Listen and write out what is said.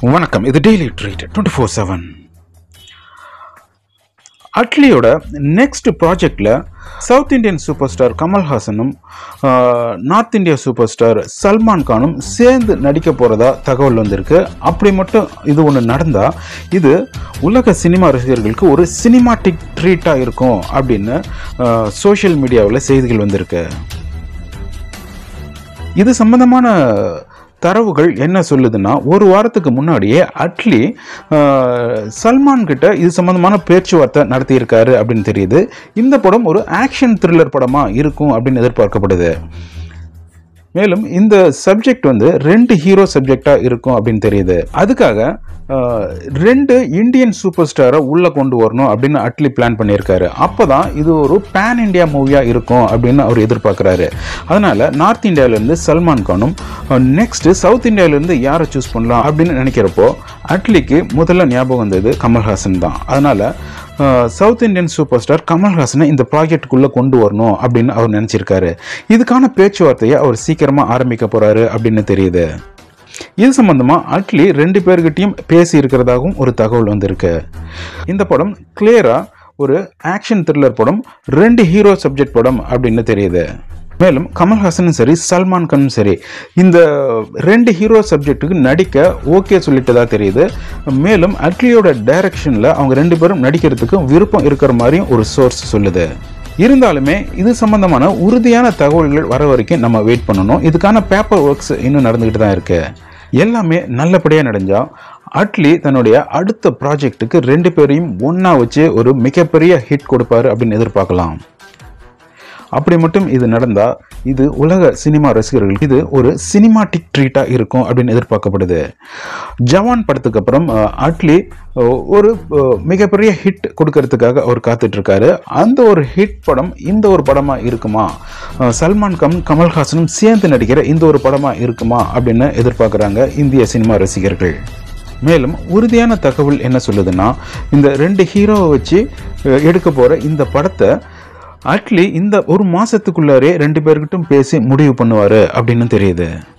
வணக்கம் இது daily treat twenty four seven அட்லியோட நெக்ஸ்ட் ப்ராஜெக்டில் சவுத் இந்தியன் சூப்பர் ஸ்டார் கமல்ஹாசனும் ஆஹ், north India super star Salman கானும் சேர்ந்து நடிக்க போகிறதா தகவல் வந்திருக்கு அப்படி மட்டும் இது ஒன்று நடந்தால் இது உலக சினிமா ரசிகர்களுக்கு ஒரு சினிமாட்டிக் ட்ரீட்டாக இருக்கும் அப்படின்னு சோஷியல் மீடியாவில் செய்திகள் வந்திருக்கு இது சம்பந்தமான தரவுகள் என்ன சொல்லுதுன்னா ஒரு வாரத்துக்கு முன்னாடியே அட்லி ஆஹ், சல்மான் கிட்ட இது சம்பந்தமான பேச்சுவார்த்தை நடத்தியிருக்காரு அப்படின்னு தெரியுது இந்த படம் ஒரு ஆக்ஷன் த்ரில்லர் படமாக இருக்கும் அப்படின்னு எதிர்பார்க்கப்படுது மேலும் இந்த சப்ஜெக்ட் வந்து ரெண்டு ஹீரோ சப்ஜெக்டாக இருக்கும் அப்படின்னு தெரியுது அதுக்காக ஆஹ், ரெண்டு இந்தியன் சூப்பர் ஸ்டாரை உள்ளே கொண்டு வரணும் அப்படின்னு அட்லி பிளான் பண்ணியிருக்காரு அப்போ தான் இது ஒரு பேன் இந்தியா மூவியாக இருக்கும் அப்படின்னு அவர் எதிர்பார்க்குறாரு அதனால் நார்த் இந்தியாவிலேருந்து சல்மான் கானும் நெக்ஸ்ட் சவுத் இந்தியாவிலேருந்து யாரை சூஸ் பண்ணலாம் அப்படின்னு நினைக்கிறப்போ அட்லிக்கு முதல்ல ஞாபகம் வந்தது கமல்ஹாசன் தான் அதனால் சவுத் இந்தியன் சூப்பர் ஸ்டார் கமல்ஹாசனை இந்த ப்ராஜெக்டுக்குள்ளே கொண்டு வரணும் அப்படின்னு அவர் நினச்சிருக்காரு இதுக்கான பேச்சுவார்த்தையை அவர் சீக்கிரமாக ஆரம்பிக்க போகிறாரு அப்படின்னு தெரியுது இது சம்பந்தமா அட்லி ரெண்டு பேர்கிட்டயும் பேசி இருக்கிறதாகவும் ஒரு தகவல் வந்திருக்கு இந்த படம் கிளியரா ஒரு ஆக்ஷன் த்ரில்லர் படம் ரெண்டு ஹீரோ சப்ஜெக்ட் படம் அப்படின்னு தெரியுது மேலும் கமல்ஹாசனும் சரி சல்மான் கானும் சரி இந்த ரெண்டு ஹீரோ சப்ஜெக்ட்டுக்கு நடிக்க ஓகே சொல்லிட்டதா தெரியுது மேலும் அட்லியோட டைரக்ஷனில் அவங்க ரெண்டு பேரும் நடிக்கிறதுக்கு விருப்பம் இருக்கிற மாதிரியும் ஒரு சோர்ஸ் சொல்லுது இருந்தாலுமே இது சம்பந்தமான உறுதியான தகவல்கள் வர வரைக்கும் நம்ம வெயிட் பண்ணணும் இதுக்கான பேப்பர் ஒர்க்ஸ் இன்னும் நடந்துக்கிட்டு தான் இருக்கு எல்லாமே நல்லபடியாக நடந்தா அட்லி தன்னுடைய அடுத்த ப்ராஜெக்ட்டுக்கு ரெண்டு பேரையும் ஒன்றா வச்சு ஒரு மிகப்பெரிய ஹிட் கொடுப்பாரு அப்படின்னு எதிர்பார்க்கலாம் அப்படி மட்டும் இது நடந்தா இது உலக சினிமா ரசிகர்களுக்கு இது ஒரு சினிமாட்டிக் ட்ரீட்டாக இருக்கும் அப்படின்னு எதிர்பார்க்கப்படுது ஜவான் படத்துக்கு அப்புறம் அஹ், அட்லி அஹ், ஒரு அஹ், மிகப்பெரிய ஹிட் கொடுக்கறதுக்காக அவர் காத்துட்டு இருக்காரு அந்த ஒரு ஹிட் படம் இந்த ஒரு படமா இருக்குமா அஹ், சல்மான் கம் கமல்ஹாசனும் சேர்ந்து நடிக்கிற இந்த ஒரு படமா இருக்குமா அப்படின்னு எதிர்பார்க்குறாங்க இந்திய சினிமா ரசிகர்கள் மேலும் உறுதியான தகவல் என்ன சொல்லுதுன்னா இந்த ரெண்டு ஹீரோவை வச்சு அஹ், எடுக்க போற இந்த படத்தை அட்லி இந்த ஒரு மாசத்துக்குள்ளாரே ரெண்டு பேர்கிட்டும் பேசி முடிவு பண்ணுவாரு அப்படின்னு தெரியுது